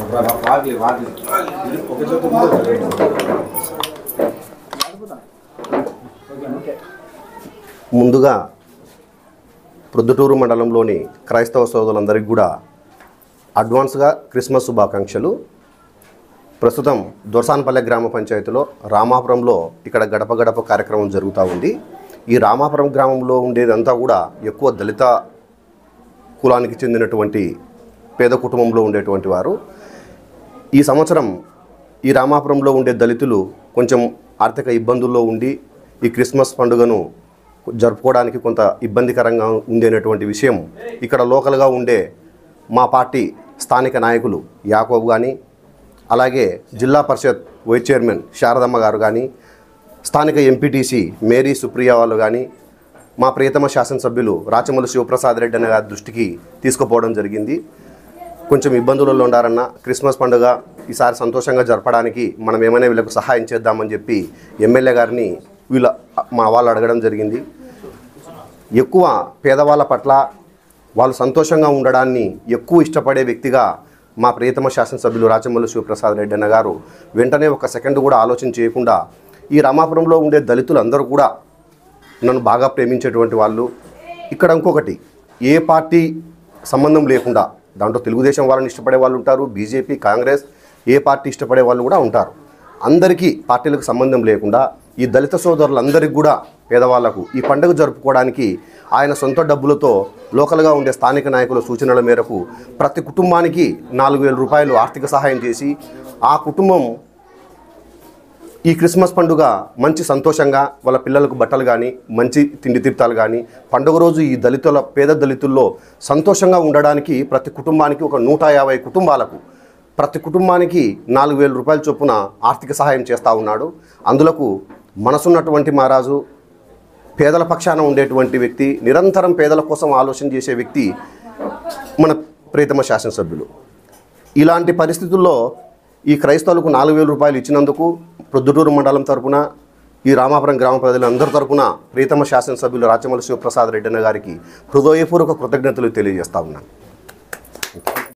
వాగ్లి వాగ్లి ఇది ఒక చేతి మీద ఒక చేతి. ముందుగా ప్రొద్దుటూరు మండలంలోని క్రైస్తవ సోదరులందరికీ కూడా అడ్వాన్స్గా క్రిస్మస్ శుభాకాంక్షలు ప్రస్తుతం దొరసానపల్లె గ్రామ పంచాయతీలో రామాపురంలో ఇక్కడ గడప గడప కార్యక్రమం జరుగుతూ ఉంది ఈ రామాపురం గ్రామంలో ఉండేదంతా కూడా ఎక్కువ దళిత కులానికి చెందినటువంటి పేద కుటుంబంలో ఉండేటువంటి వారు ఈ సంవత్సరం ఈ రామాపురంలో ఉండే దళితులు కొంచెం ఆర్థిక ఇబ్బందుల్లో ఉండి ఈ క్రిస్మస్ పండుగను జరుపుకోవడానికి కొంత ఇబ్బందికరంగా ఉండేటువంటి విషయం ఇక్కడ లోకల్గా ఉండే మా పార్టీ స్థానిక నాయకులు యాకోబ్ కానీ అలాగే జిల్లా పరిషత్ వైస్ చైర్మన్ శారదమ్మ గారు కానీ స్థానిక ఎంపీటీసీ మేరీ సుప్రియ వాళ్ళు కానీ మా ప్రియతమ శాసనసభ్యులు రాచమల్లి శివప్రసాద్ రెడ్డి అనే గారి దృష్టికి తీసుకుపోవడం జరిగింది కొంచెం ఇబ్బందులలో ఉండారన్న క్రిస్మస్ పండుగ ఈసారి సంతోషంగా జరపడానికి మనం ఏమైనా వీళ్ళకు సహాయం చేద్దామని చెప్పి ఎమ్మెల్యే గారిని వీళ్ళ మా వాళ్ళు అడగడం జరిగింది ఎక్కువ పేదవాళ్ళ పట్ల వాళ్ళు సంతోషంగా ఉండడాన్ని ఎక్కువ ఇష్టపడే వ్యక్తిగా మా ప్రియతమ శాసనసభ్యులు రాచమల్లి శివప్రసాద్ రెడ్డి అన్న గారు వెంటనే ఒక సెకండ్ కూడా ఆలోచన చేయకుండా ఈ రామాపురంలో ఉండే దళితులందరూ కూడా నన్ను బాగా ప్రేమించేటువంటి వాళ్ళు ఇక్కడ ఇంకొకటి ఏ పార్టీ సంబంధం లేకుండా దాంట్లో తెలుగుదేశం వాళ్ళని ఇష్టపడే వాళ్ళు ఉంటారు బీజేపీ కాంగ్రెస్ ఏ పార్టీ ఇష్టపడే వాళ్ళు కూడా ఉంటారు అందరికీ పార్టీలకు సంబంధం లేకుండా ఈ దళిత సోదరులందరికీ కూడా పేదవాళ్లకు ఈ పండుగ జరుపుకోవడానికి ఆయన సొంత డబ్బులతో లోకల్గా ఉండే స్థానిక నాయకుల సూచనల మేరకు ప్రతి కుటుంబానికి నాలుగు వేల రూపాయలు ఆర్థిక సహాయం చేసి ఆ కుటుంబం ఈ క్రిస్మస్ పండుగ మంచి సంతోషంగా వాళ్ళ పిల్లలకు బట్టలు కానీ మంచి తిండి తీర్థాలు కానీ పండుగ రోజు ఈ దళితుల పేద దళితుల్లో సంతోషంగా ఉండడానికి ప్రతి కుటుంబానికి ఒక నూట యాభై కుటుంబాలకు ప్రతి కుటుంబానికి నాలుగు వేల రూపాయల చొప్పున ఆర్థిక సహాయం చేస్తూ ఉన్నాడు అందులకు మనసున్నటువంటి మహారాజు పేదల పక్షాన ఉండేటువంటి వ్యక్తి నిరంతరం పేదల కోసం ఆలోచన చేసే వ్యక్తి మన ప్రియతమ శాసనసభ్యులు ఇలాంటి పరిస్థితుల్లో ఈ క్రైస్తవులకు నాలుగు వేల రూపాయలు ఇచ్చినందుకు ప్రొద్దుటూరు మండలం తరపున ఈ రామాపురం గ్రామ ప్రజలందరి తరపున ప్రీతమ శాసనసభ్యులు రాచమల్లి శివప్రసాద్ రెడ్డి అన్న గారికి హృదయపూర్వక కృతజ్ఞతలు తెలియజేస్తా ఉన్నాను